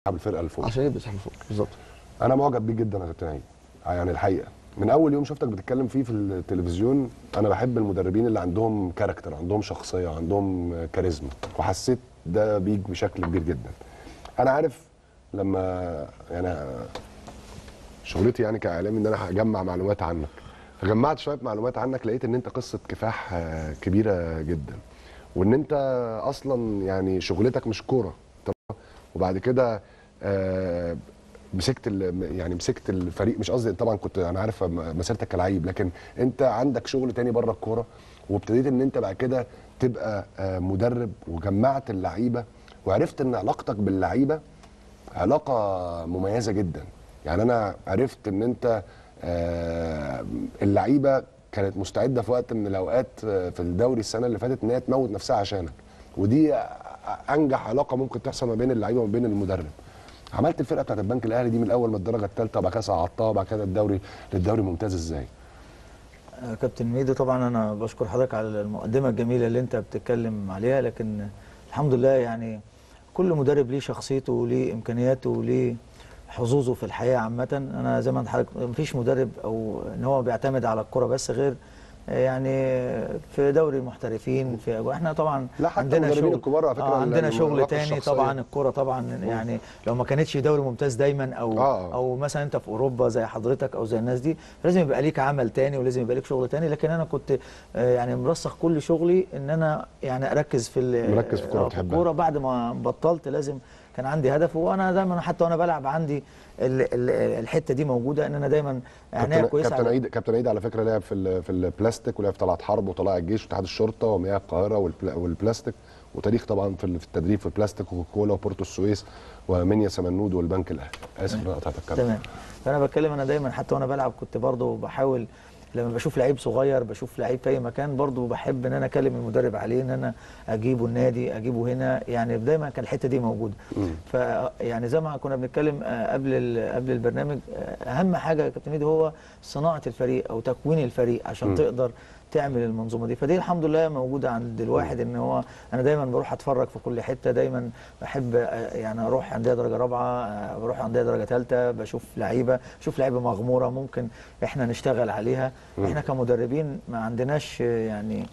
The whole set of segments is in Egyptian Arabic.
الفرقه الفوق عشان يبقى صاحب فوق بالظبط انا معجب بيه جدا يا كابتن عيد يعني الحقيقه من اول يوم شفتك بتتكلم فيه في التلفزيون انا بحب المدربين اللي عندهم كاركتر عندهم شخصيه عندهم كاريزما وحسيت ده بيك بشكل كبير جدا انا عارف لما يعني شغلتي يعني كاعلامي ان انا هجمع معلومات عنك فجمعت شويه معلومات عنك لقيت ان انت قصه كفاح آه، كبيره جدا وان انت اصلا يعني شغلتك مش كوره طب- وبعد كده آه، مسكت ال- يعني مسكت الفريق مش قصدي طبعا كنت انا عارف م- مسيرتك كلعيب لكن انت عندك شغل تاني بره الكوره وابتديت ان انت بعد كده تبقى آه، مدرب وجمعت اللعيبه وعرفت ان علاقتك باللعيبه علاقه مميزه جدا يعني انا عرفت ان انت آه، اللعيبه كانت مستعده في وقت من الاوقات آه، في الدوري السنه اللي فاتت ان هي تموت نفسها عشانك ودي انجح علاقه ممكن تحصل ما بين اللعيبه وما بين المدرب عملت الفرقه بتاعت البنك الاهلي دي من اول ما الدرجه الثالثه وبعد كده صعدتها وبعد كده الدوري للدوري ممتاز ازاي آه، كابتن ميدو طبعا انا بشكر حضرتك على المقدمه الجميله اللي انت بتتكلم عليها لكن الحمد لله يعني كل مدرب ليه شخصيته وليه امكانياته وليه حظوظه في الحياه عامه انا زي ما انت حضرتك مفيش مدرب او ان هو بيعتمد على الكره بس غير آه، يعني في دوري المحترفين في أجواء. احنا طبعا لا، حتى عندنا المدربين شغل الكبار على فكرة آه عندنا العلاقة شغل تاني الشخصية. طبعا الكره طبعا يعني لو ما كانتش دوري ممتاز دايما او آه. او مثلا انت في اوروبا زي حضرتك او زي الناس دي لازم يبقى ليك عمل تاني ولازم يبقى ليك شغل تاني لكن انا كنت آه، يعني مرسخ كل شغلي ان انا يعني اركز في ال- مركز في الكرة آه، بتحبها. الكوره بعد ما بطلت لازم كان عندي هدف وانا دايما حتى وانا بلعب عندي ال- ال- الحته دي موجوده ان انا دايما عنايه كابتن كويسه كابتن على- عيد كابتن عيد على فكره لعب في ال- في البلاستيك ولعب في طلعت حرب وطلائع الجيش واتحاد الشرطه ومياه القاهره والبلا- والبلاستيك وتاريخ طبعا في ال- في التدريب في البلاستيك وكوكولا وبورتو السويس ومنيا سمنود والبنك الاهلي اسف انا قطعتك كلام. تمام فانا بتكلم انا دايما حتى وانا بلعب كنت برضه بحاول لما بشوف لعيب صغير بشوف لعيب في اي مكان برضه بحب ان انا اكلم المدرب عليه ان انا اجيبه النادي اجيبه هنا يعني دايما كان الحته دي موجوده ف يعني زي ما كنا بنتكلم آه، قبل ال- قبل البرنامج آه، اهم حاجه يا كابتن ميدو هو صناعه الفريق او تكوين الفريق عشان مم. تقدر تعمل المنظومه دي فدي الحمد لله موجوده عند الواحد ان هو انا دايما بروح اتفرج في كل حته دايما بحب آه، يعني اروح انديه درجه رابعه آه، بروح انديه درجه ثالثه بشوف لعيبه بشوف لعيبه مغموره ممكن احنا نشتغل عليها احنا كمدربين ما عندناش آه، يعني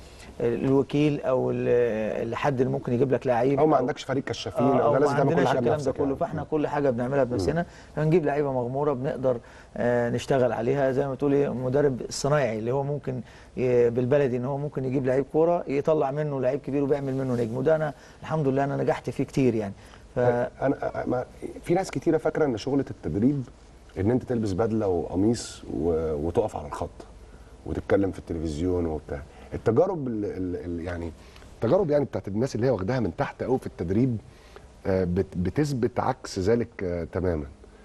الوكيل او ال- الحد اللي ممكن يجيب لك لعيب او ما عندكش فريق كشافين آه، او أو ده ما لازم تعمل كل عندناش حاجه الكلام ده بنفسك كله يعني. فاحنا كل حاجه بنعملها بنفسنا فنجيب لعيبه مغموره بنقدر آه، نشتغل عليها زي ما تقول ايه مدرب صنايعي اللي هو ممكن ي- بالبلدي ان هو ممكن يجيب لعيب كوره يطلع منه لعيب كبير وبيعمل منه نجم وده انا الحمد لله انا نجحت فيه كتير يعني ف انا ما في ناس كتيره فاكره ان شغله التدريب ان انت تلبس بدله وقميص و... وتقف على الخط وتتكلم في التلفزيون وبتاع التجارب ال... ال... ال... يعني التجارب يعني بتاعت الناس اللي هي واخداها من تحت قوي في التدريب آه، بت... بتثبت عكس ذلك آه، تماما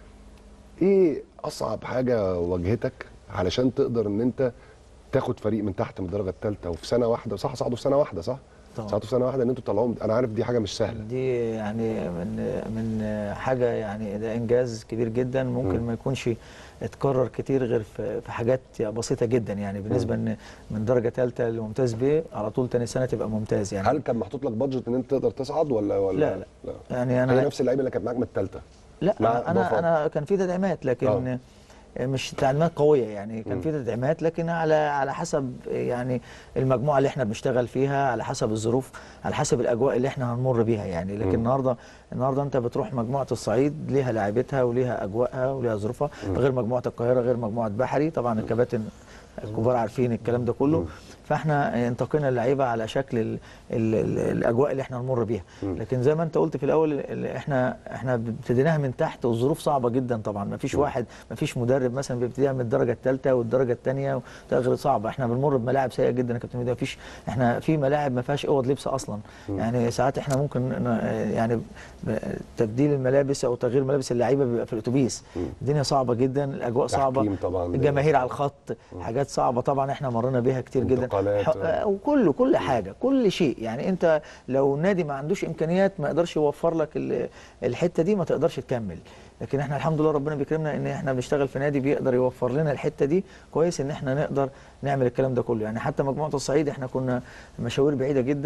ايه اصعب حاجه واجهتك علشان تقدر ان انت تاخد فريق من تحت من الدرجه الثالثه وفي سنه واحده صح صعدوا في سنه واحده صح طبعا. صعدوا في سنه واحده ان انتوا تطلعوهم انا عارف دي حاجه مش سهله دي يعني من من حاجه يعني ده انجاز كبير جدا ممكن مم. ما يكونش اتكرر كتير غير في في حاجات بسيطه جدا يعني بالنسبه ان من درجه ثالثه لممتاز ب على طول تاني سنه تبقى ممتاز يعني هل كان محطوط لك بادجت ان انت تقدر تصعد ولا ولا لا، لا. لا. يعني هي انا نفس اللعيبه اللي كانت معاك من الثالثه لا مع انا انا, إضافات. أنا كان في تدعيمات لكن مش تدعيمات قويه يعني كان مم. في تدعيمات لكن على على حسب يعني المجموعه اللي احنا بنشتغل فيها على حسب الظروف على حسب الاجواء اللي احنا هنمر بيها يعني لكن مم. النهارده النهارده انت بتروح مجموعه الصعيد ليها لاعبتها وليها اجواءها وليها ظروفها غير مجموعه القاهره غير مجموعه بحري طبعا الكباتن الكبار عارفين الكلام ده كله مم. فاحنا انتقينا اللعيبه على شكل ال ال ال الاجواء اللي احنا هنمر بيها مم. لكن زي ما انت قلت في الاول ال- احنا احنا ابتديناها من تحت والظروف صعبه جدا طبعا ما فيش مم. واحد ما فيش مدرب مثلا بيبتديها من الدرجه الثالثه والدرجه الثانيه وده صعبه احنا بنمر بملاعب سيئه جدا يا كابتن ميدو ما فيش احنا في ملاعب ما فيهاش اوض لبس اصلا مم. يعني ساعات احنا ممكن ن- يعني ب- تبديل الملابس او تغيير ملابس اللعيبه بيبقى في الاتوبيس مم. الدنيا صعبه جدا الاجواء صعبه تحكيم طبعا الجماهير على الخط حاجات صعبه طبعا احنا مرينا بيها كتير جدا انتقالات. ح- وكله كل حاجه كل شيء يعني انت لو نادي ما عندوش امكانيات ما يقدرش يوفر لك ال- الحته دي ما تقدرش تكمل لكن احنا الحمد لله ربنا بيكرمنا ان احنا بنشتغل في نادي بيقدر يوفر لنا الحته دي كويس ان احنا نقدر نعمل الكلام ده كله يعني حتى مجموعه الصعيد احنا كنا مشاوير بعيده جدا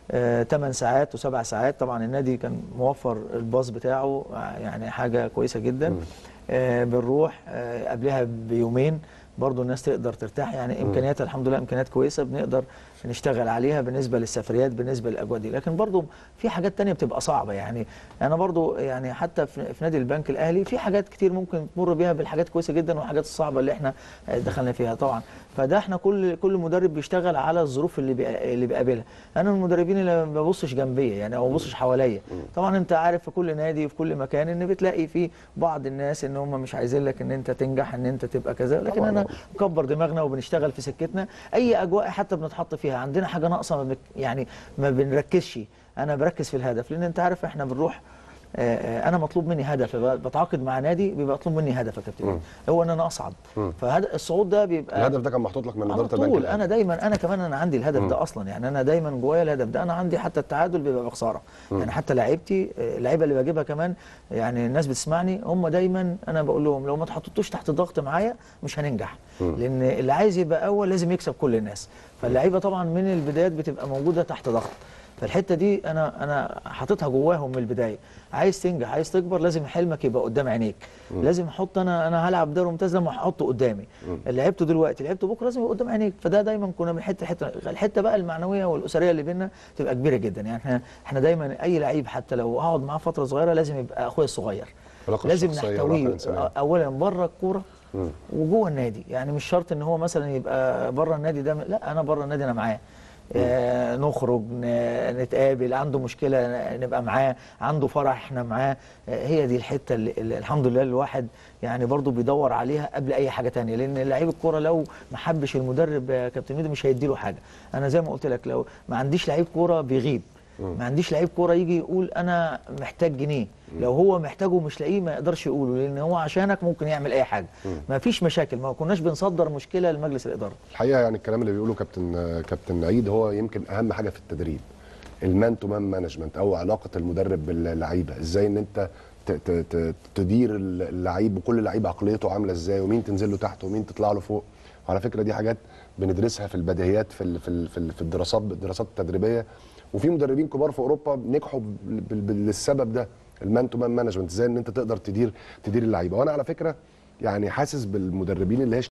8 ساعات وسبع ساعات طبعا النادي كان موفر الباص بتاعه آه، يعني حاجه كويسه جدا آه، بنروح آه، قبلها بيومين برضو الناس تقدر ترتاح يعني امكانياتها الحمد لله امكانيات كويسه بنقدر نشتغل عليها بالنسبه للسفريات بالنسبه للاجواء دي لكن برضو في حاجات تانية بتبقى صعبه يعني انا برضو يعني حتى في في نادي البنك الاهلي في حاجات كتير ممكن تمر بيها بالحاجات كويسه جدا والحاجات الصعبه اللي احنا دخلنا فيها طبعا فده احنا كل كل مدرب بيشتغل على الظروف اللي بيقا- اللي بيقابلها انا من المدربين اللي ما ببصش جنبيه يعني او ما ببصش حواليا طبعا انت عارف في كل نادي وفي كل مكان ان بتلاقي في بعض الناس ان هم مش عايزين لك ان انت تنجح ان انت تبقى كذا لكن طبعاً. انا مكبر دماغنا وبنشتغل في سكتنا اي اجواء حتى بنتحط فيها عندنا حاجه ناقصه ما بك يعني ما بنركزش انا بركز في الهدف لان انت عارف احنا بنروح آه، آه، انا مطلوب مني هدف ب- بتعاقد مع نادي بيبقى مطلوب مني هدف يا كابتن هو ان انا اصعد فهذا الصعود ده بيبقى الهدف ده كان محطوط لك من على اداره البنك طول الأهلي. انا دايما انا كمان انا عندي الهدف ده اصلا يعني انا دايما جوايا الهدف ده انا عندي حتى التعادل بيبقى بخساره يعني حتى لعيبتي آه، اللعيبه اللي بجيبها كمان يعني الناس بتسمعني هم دايما انا بقول لهم لو ما تحطوش تحت ضغط معايا مش هننجح لان اللي عايز يبقى اول لازم يكسب كل الناس فاللعيبه طبعا من البدايات بتبقى موجوده تحت ضغط فالحته دي انا انا حاططها جواهم من البدايه عايز تنجح عايز تكبر لازم حلمك يبقى قدام عينيك لازم احط انا انا هلعب دوري ممتاز لما احطه قدامي اللي لعبته دلوقتي لعبته بكره لازم يبقى قدام عينيك فده دايما كنا من حته حته الحته بقى المعنويه والاسريه اللي بينا تبقى كبيره جدا يعني احنا احنا دايما اي لعيب حتى لو هقعد معاه فتره صغيره لازم يبقى اخويا الصغير علاقة لازم شخصية وعلاقة نحتويه إنسانية. اولا بره الكوره وجوه النادي يعني مش شرط ان هو مثلا يبقى بره النادي ده لا انا بره النادي انا معاه آه نخرج ن- نتقابل عنده مشكله ن- نبقى معاه عنده فرح احنا معاه آه هي دي الحته اللي اللي الحمد لله الواحد يعني برضو بيدور عليها قبل اي حاجه تانية لان لعيب الكوره لو ما حبش المدرب يا كابتن ميدو مش هيديله حاجه انا زي ما قلت لك لو ما عنديش لعيب كوره بيغيب ما عنديش لعيب كوره يجي يقول انا محتاج جنيه لو هو محتاجه مش لاقيه ما يقدرش يقوله لان هو عشانك ممكن يعمل اي حاجه ما فيش مشاكل ما كناش بنصدر مشكله لمجلس الاداره الحقيقه يعني الكلام اللي بيقوله كابتن كابتن عيد هو يمكن اهم حاجه في التدريب المان تو مان مانجمنت او علاقه المدرب باللعيبه ازاي ان انت ت- ت- ت- تدير اللعيب وكل لعيب عقليته عامله ازاي ومين تنزل له تحت ومين تطلع له فوق وعلى فكره دي حاجات بندرسها في البديهيات في ال- في ال- في ال- في الدراسات الدراسات التدريبيه وفي مدربين كبار في اوروبا نجحوا بال- بال- بال- للسبب ده المان تو مان مانجمنت ازاي ان انت تقدر تدير تدير اللعيبه وانا على فكره يعني حاسس بالمدربين اللي هي